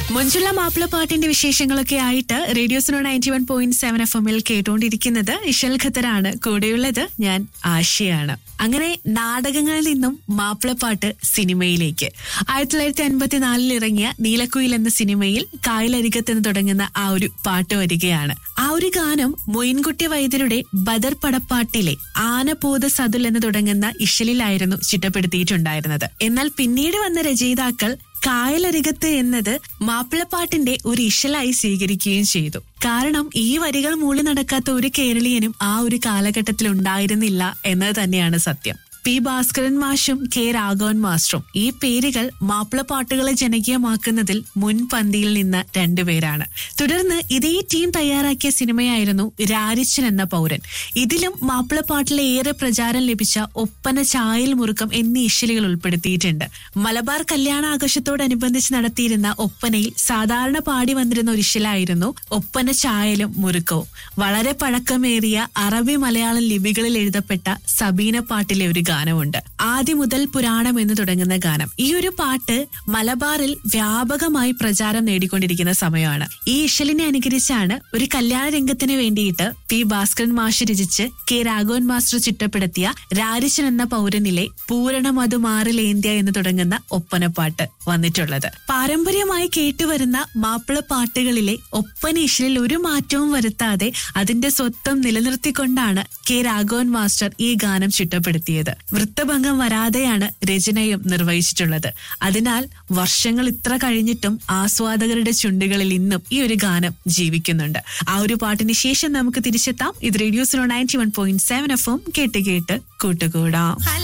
മഞ്ജുള മാപ്പിള പാട്ടിന്റെ വിശേഷങ്ങളൊക്കെ ആയിട്ട് റേഡിയോസിനോ ninety one point seven F എമ്മിൽ കേട്ടുകൊണ്ടിരിക്കുന്നത് ഇഷൽ ഖത്തറാണ് കൂടെയുള്ളത് ഞാൻ ആശയാണ് അങ്ങനെ നാടകങ്ങളിൽ നിന്നും മാപ്പിളപ്പാട്ട് സിനിമയിലേക്ക് ആയിരത്തി തൊള്ളായിരത്തി അൻപത്തിനാലിൽ ഇറങ്ങിയ നീലക്കുയിൽ എന്ന സിനിമയിൽ കായലരികത്ത് എന്ന് തുടങ്ങുന്ന ആ ഒരു പാട്ട് വരികയാണ് ആ ഒരു ഗാനം മൊയിൻകുട്ടി വൈദ്യരുടെ ബദർ പടപ്പാട്ടിലെ ആനപോത സതുൽ എന്ന് തുടങ്ങുന്ന ഇഷലിലായിരുന്നു ചിട്ടപ്പെടുത്തിയിട്ടുണ്ടായിരുന്നത് എന്നാൽ പിന്നീട് വന്ന രചയിതാക്കൾ കായലരികത്ത് എന്നത് മാപ്പിളപ്പാട്ടിന്റെ ഒരു ഇഷലായി സ്വീകരിക്കുകയും ചെയ്തു കാരണം ഈ വരികൾ മൂളി നടക്കാത്ത ഒരു കേരളീയനും ആ ഒരു കാലഘട്ടത്തിൽ ഉണ്ടായിരുന്നില്ല എന്നത് തന്നെയാണ് സത്യം പി ഭാസ്കരൻ മാഷും കെ രാഘവൻ മാസ്റ്ററും ഈ പേരുകൾ മാപ്പിളപ്പാട്ടുകളെ ജനകീയമാക്കുന്നതിൽ മുൻപന്തിയിൽ നിന്ന് രണ്ടുപേരാണ് തുടർന്ന് ഇതേ ടീം തയ്യാറാക്കിയ സിനിമയായിരുന്നു രാരിച്ചൻ എന്ന പൗരൻ ഇതിലും മാപ്പിളപ്പാട്ടിലെ ഏറെ പ്രചാരം ലഭിച്ച ഒപ്പന ചായൽ മുറുക്കം എന്നീ ഇശലുകൾ ഉൾപ്പെടുത്തിയിട്ടുണ്ട് മലബാർ കല്യാണ ആഘോഷത്തോടനുബന്ധിച്ച് നടത്തിയിരുന്ന ഒപ്പനയിൽ സാധാരണ പാടി വന്നിരുന്ന ഒരു ഇശലായിരുന്നു ഒപ്പന ചായലും മുറുക്കവും വളരെ പഴക്കമേറിയ അറബി മലയാളം ലിപികളിൽ എഴുതപ്പെട്ട സബീന പാട്ടിലെ ഒരു ഗാനമുണ്ട് ആദ്യം മുതൽ പുരാണം എന്ന് തുടങ്ങുന്ന ഗാനം ഈ ഒരു പാട്ട് മലബാറിൽ വ്യാപകമായി പ്രചാരം നേടിക്കൊണ്ടിരിക്കുന്ന സമയമാണ് ഈ ഇഷലിനെ അനുകരിച്ചാണ് ഒരു കല്യാണ രംഗത്തിന് വേണ്ടിയിട്ട് പി ഭാസ്കരൻ മാഷ് രചിച്ച് കെ രാഘവൻ മാസ്റ്റർ ചിട്ടപ്പെടുത്തിയ രാരിച്ചൻ എന്ന പൗരനിലെ പൂരണമതു മാറിലേന്ത്യ എന്ന് തുടങ്ങുന്ന ഒപ്പനപ്പാട്ട് വന്നിട്ടുള്ളത് പാരമ്പര്യമായി കേട്ടുവരുന്ന മാപ്പിള പാട്ടുകളിലെ ഒപ്പന ഇഷലിൽ ഒരു മാറ്റവും വരുത്താതെ അതിന്റെ സ്വത്വം നിലനിർത്തിക്കൊണ്ടാണ് കെ രാഘവൻ മാസ്റ്റർ ഈ ഗാനം ചിട്ടപ്പെടുത്തിയത് വൃത്തഭംഗം വരാതെയാണ് രചനയും നിർവഹിച്ചിട്ടുള്ളത് അതിനാൽ വർഷങ്ങൾ ഇത്ര കഴിഞ്ഞിട്ടും ആസ്വാദകരുടെ ചുണ്ടുകളിൽ ഇന്നും ഈ ഒരു ഗാനം ജീവിക്കുന്നുണ്ട് ആ ഒരു പാട്ടിന് ശേഷം നമുക്ക് തിരിച്ചെത്താം ഇത് റേഡിയോസിനോ നയൻറ്റി വൺ പോയിന്റ് സെവൻ എഫും കേട്ട് കേട്ട് കൂട്ടുകൂടാം